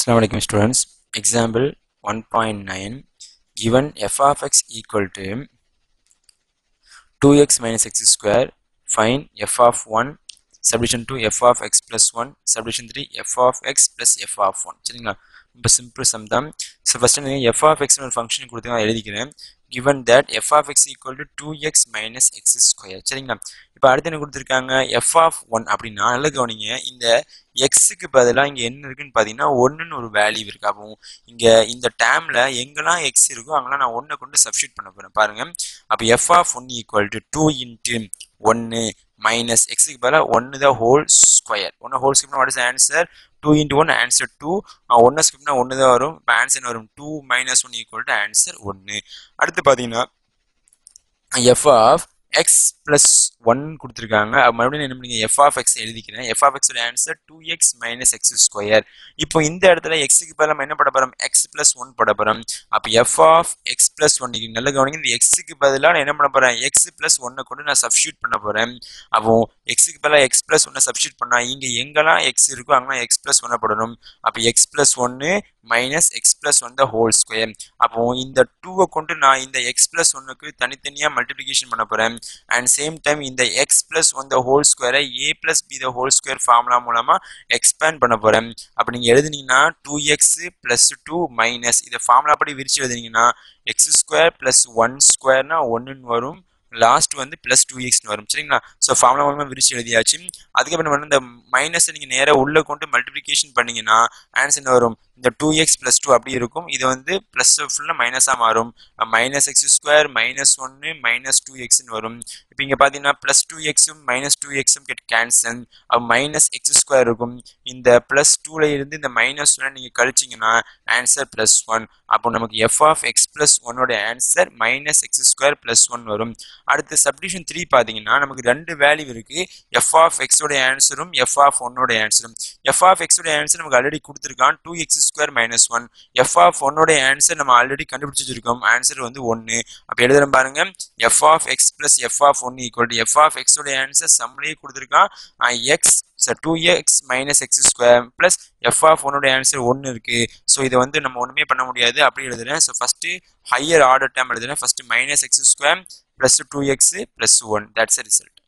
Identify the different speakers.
Speaker 1: Assalamu alaikum students. Example 1.9 given f of x equal to 2x minus x square find f of 1 subdivision 2 f of x plus 1 subdivision 3 f of x plus f of 1 சரிங்களா ரொம்ப simple sum தான் so first நீங்கள் F of எக்ஸ்னு ஒரு function கொடுத்து நான் எழுதிக்கிறேன் given that f of x equal to 2x minus x square சரிங்களா இப்போ அடுத்து என்ன கொடுத்துருக்காங்க f of 1 அப்படின்னா நல்ல கவனிங்க இந்த எக்ஸுக்கு பதிலாக இங்கே என்ன இருக்குன்னு பார்த்தீங்கன்னா ஒன்றுன்னு ஒரு வேல்யூ இருக்கு அப்போ இங்கே இந்த டேமில் எங்கெல்லாம் எக்ஸ் இருக்கோ அங்கெல்லாம் நான் ஒன்றை கொண்டு சப்ஸ்டியூட் பண்ண போகிறேன் பாருங்க அப்போ F of one equal to two into ஒன்று மைனஸ் எக்ஸுக்கு பதிலாக ஒன்று தான் ஹோல் ஸ்கொயர் ஒன்று whole square what is answer two into one answer two ஒன்று ஸ்கிப்னா ஒன்று தான் வரும் இப்போ ஆன்சர் என்ன வரும் two minus one equal to answer ஒன்று அடுத்து பார்த்தீங்கன்னா F of X plus one கொடுத்துருக்காங்க மறுபடியும் என்ன பண்ணீங்க எஃப் ஆஃப் எக்ஸ் எழுதிக்கிறேன் எஃப் ஆஃப் எக்ஸோட answer two X minus X square இப்போ இந்த இடத்துல எக்ஸுக்கு பதிலாக நம்ம என்ன பண்ண போகிறோம் எக்ஸ் பிளஸ் ஒன் போட போகிறோம் அப்போ F of X plus one நல்ல கவனிங்க இந்த எக்ஸுக்கு பதிலாக நான் என்ன பண்ண போகிறேன் எக்ஸ் பிளஸ் ஒன்னை கொண்டு நான் சப்ஸ்டியூட் பண்ண போகிறேன் அப்போ எக்ஸுக்கு பதிலாக எக்ஸ் பிளஸ் ஒன்னை சப்ஸ்டியூட் பண்ணால் இங்கே எங்கெல்லாம் எக்ஸ் இருக்கோ அங்கெல்லாம் எக்ஸ் பிளஸ் ஒன்னை போடணும் அப்போ எக்ஸ் பிளஸ் ஒன்று minus X plus one the whole square அப்போ இந்த டூவை கொண்டு நான் இந்த எக்ஸ் பிளஸ் ஒன்னுக்கு தனித்தனியாக மல்டிப்ளிகேஷன் பண்ண போகிறேன் அண்ட் சேம் டைம் இந்த X plus one the whole ஸ்கொயரை A plus B the whole square formula மூலமாக எக்ஸ்பேண்ட் பண்ண போகிறேன் அப்போ நீங்கள் எழுதுனீங்கன்னா two X plus two minus இதை ஃபார்முலா படி விரிச்சு எழுதுனீங்கன்னா எக்ஸ் ஸ்கொயர் ப்ளஸ் ஒன் ஸ்கொயர்னா ஒன்றுன்னு வரும் லாஸ்ட் வந்து ப்ளஸ் டூ எக்ஸ்னு வரும் சரிங்களா ஸோ ஃபார்முலா மூலமாக விரிச்சு எழுதியாச்சு அதுக்கப்புறம் வந்து இந்த மைனஸை நீங்கள் நேராக உள்ளே கொண்டு மல்டிப்ளிகேஷன் பண்ணீங்கன்னா ஆன்சர் என்ன வரும் இந்த டூ எக்ஸ் ப்ளஸ் டூ அப்படி இருக்கும் இது வந்து ப்ளஸ் ஃபுல்லாக மைனஸாக மாறும் மைனஸ் எக்ஸ் ஸ்கொயர் மைனஸ் ஒன்று மைனஸ் டூ எக்ஸ்னு வரும் இப்போ இங்கே பார்த்தீங்கன்னா ப்ளஸ் டூ எக்ஸும் மைனஸ் டூ எக்ஸும் get cancel minus X square இருக்கும் இந்த ப்ளஸ் டூவில் இருந்து இந்த மைனஸ் ஒன்னை நீங்கள் கழிச்சிங்கன்னா ஆன்சர் ப்ளஸ் ஒன் அப்போ நமக்கு எஃப் ஆஃப் எக்ஸ் ப்ளஸ் ஒன்னோட answer minus X square plus one வரும் அடுத்து சப்டிஷன் த்ரீ பார்த்தீங்கன்னா நமக்கு ரெண்டு வேல்யூ இருக்குது எஃப் ஆஃப் எக்ஸோட ஆன்சரும் எஃப் ஆஃப் ஒன்னோட ஆன்சரும் எஃப் ஆஃப் எக்ஸோட ஆன்சர் நமக்கு ஆல்ரெடி கொடுத்துருக்கான் two X square minus one F of ஒன்னோட ஆன்சர் நம்ம ஆல்ரெடி கண்டுபிடிச்சி வச்சிருக்கோம் ஆன்சர் வந்து ஒன்று அப்போ எழுதுறோம் பாருங்க F of X plus F of one equal to F of எக்ஸோட ஆன்சர் சம்லேயே கொடுத்துருக்கான் X two X minus X square plus F of ஒன்னோட ஆன்சர் ஒன்று இருக்கு ஸோ இதை வந்து நம்ம ஒன்றுமே பண்ண முடியாது அப்படி எழுதுறேன் so first higher order term எழுதுறேன் first minus X square plus two X plus one that's result